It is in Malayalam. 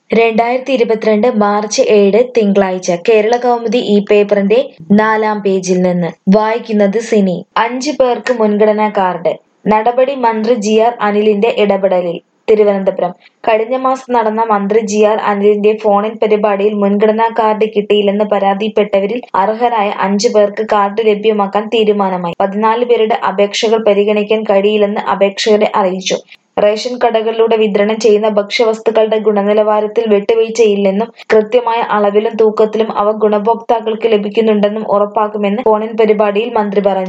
രണ്ടായിരത്തി ഇരുപത്തിരണ്ട് മാർച്ച് ഏഴ് തിങ്കളാഴ്ച കേരള കൗമുദി ഈ പേപ്പറിന്റെ നാലാം പേജിൽ നിന്ന് വായിക്കുന്നത് സിനി അഞ്ചു പേർക്ക് മുൻഗണനാ കാർഡ് നടപടി മന്ത്രി ജി ആർ അനിലിന്റെ ഇടപെടലിൽ തിരുവനന്തപുരം കഴിഞ്ഞ മാസം നടന്ന മന്ത്രി ജി ആർ അനിലിന്റെ ഫോണിൻ പരിപാടിയിൽ മുൻഗണനാ കാർഡ് കിട്ടിയില്ലെന്ന് പരാതിപ്പെട്ടവരിൽ അർഹരായ അഞ്ചു പേർക്ക് കാർഡ് ലഭ്യമാക്കാൻ തീരുമാനമായി പതിനാല് പേരുടെ അപേക്ഷകൾ പരിഗണിക്കാൻ കഴിയില്ലെന്ന് അപേക്ഷകരെ അറിയിച്ചു റേഷൻ കടകളിലൂടെ വിതരണം ചെയ്യുന്ന ഭക്ഷ്യവസ്തുക്കളുടെ ഗുണനിലവാരത്തിൽ വിട്ടുവീഴ്ചയില്ലെന്നും കൃത്യമായ അളവിലും തൂക്കത്തിലും അവ ഗുണഭോക്താക്കൾക്ക് ലഭിക്കുന്നുണ്ടെന്നും ഉറപ്പാക്കുമെന്ന് ഫോണിൻ പരിപാടിയിൽ മന്ത്രി പറഞ്ഞു